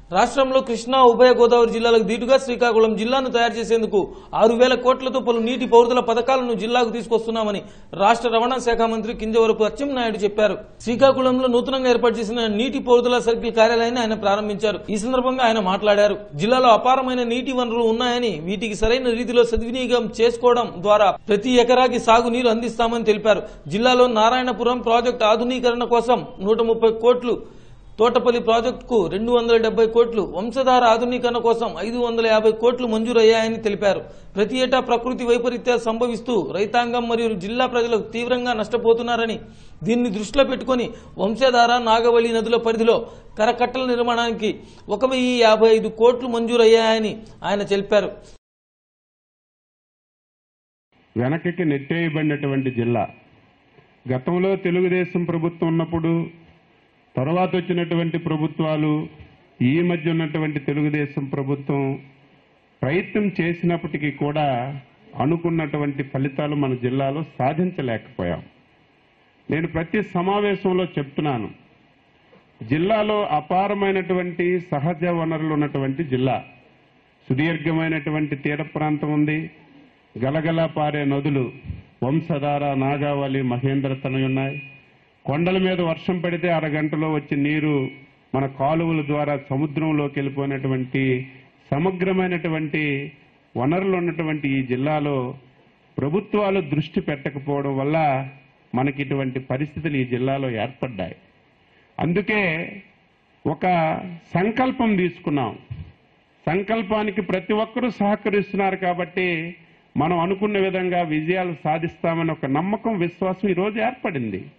రాష్ట్రంలో కృష్ణా ఉభయ గోదావరి జిల్లాలకు దీటుగా శ్రీకాకుళం జిల్లాను తయారు చేసేందుకు ఆరు వేల కోట్లతో పలు నీటి పౌరుల పథకాలను జిల్లాకు తీసుకొస్తున్నామని రాష్ట్ర రవాణా శాఖ మంత్రి కింజవరపు అచ్చెన్నాయుడు చెప్పారు శ్రీకాకుళంలో నూతనంగా ఏర్పాటు చేసిన నీటి పౌరుల సర్కిల్ కార్యాలయాన్ని ఆయన ప్రారంభించారు ఈ సందర్భంగా ఆయన మాట్లాడారు జిల్లాలో అపారమైన నీటి వనరులు ఉన్నాయని వీటికి సరైన రీతిలో సద్వినియోగం చేసుకోవడం ద్వారా ప్రతి ఎకరాకి సాగునీరు అందిస్తామని తెలిపారు జిల్లాలో నారాయణపురం ప్రాజెక్టు ఆధునీకరణ కోసం నూట ముప్పై కోట్లు తోటపల్లి ప్రాజెక్టుకు రెండు వందల డెబ్బై కోట్లు వంశధార ఆధునీకరణ కోసం ఐదు వందల యాభై కోట్లు మంజూరయ్యాయని తెలిపారు ప్రతి ఏటా ప్రకృతి వైపరీత్యాలు సంభవిస్తూ రైతాంగం మరియు జిల్లా ప్రజలకు తీవ్రంగా నష్టపోతున్నారని దీన్ని దృష్టిలో పెట్టుకుని వంశధార నాగవళి నదుల పరిధిలో కరకట్టల నిర్మాణానికి ఒక వెయ్యి యాభై ఐదు కోట్లు మంజూరయ్యాయని ఆయన తెలిపారు వెనక్కి నెట్టేయబడినటువంటి జిల్లా గతంలో తెలుగుదేశం ప్రభుత్వం ఉన్నప్పుడు తర్వాత వచ్చినటువంటి ప్రభుత్వాలు ఈ మధ్య ఉన్నటువంటి తెలుగుదేశం ప్రభుత్వం ప్రయత్నం చేసినప్పటికీ కూడా అనుకున్నటువంటి ఫలితాలు మన జిల్లాలో సాధించలేకపోయాం నేను ప్రతి సమావేశంలో చెప్తున్నాను జిల్లాలో అపారమైనటువంటి సహజ వనరులు ఉన్నటువంటి జిల్లా సుదీర్ఘమైనటువంటి తీర ప్రాంతం ఉంది గలగల పారే నదులు వంశధార నాగావళి మహేంద్రతనవి ఉన్నాయి కొండల మీద వర్షం పడితే అరగంటలో వచ్చి నీరు మన కాలువల ద్వారా సముద్రంలోకి వెళ్ళిపోయినటువంటి సమగ్రమైనటువంటి వనరులు ఉన్నటువంటి ఈ జిల్లాలో ప్రభుత్వాలు దృష్టి పెట్టకపోవడం వల్ల మనకి ఇటువంటి పరిస్థితులు ఈ జిల్లాలో ఏర్పడ్డాయి అందుకే ఒక సంకల్పం తీసుకున్నాం సంకల్పానికి ప్రతి ఒక్కరూ సహకరిస్తున్నారు కాబట్టి మనం అనుకున్న విధంగా విజయాలు సాధిస్తామని ఒక నమ్మకం విశ్వాసం ఈ రోజు ఏర్పడింది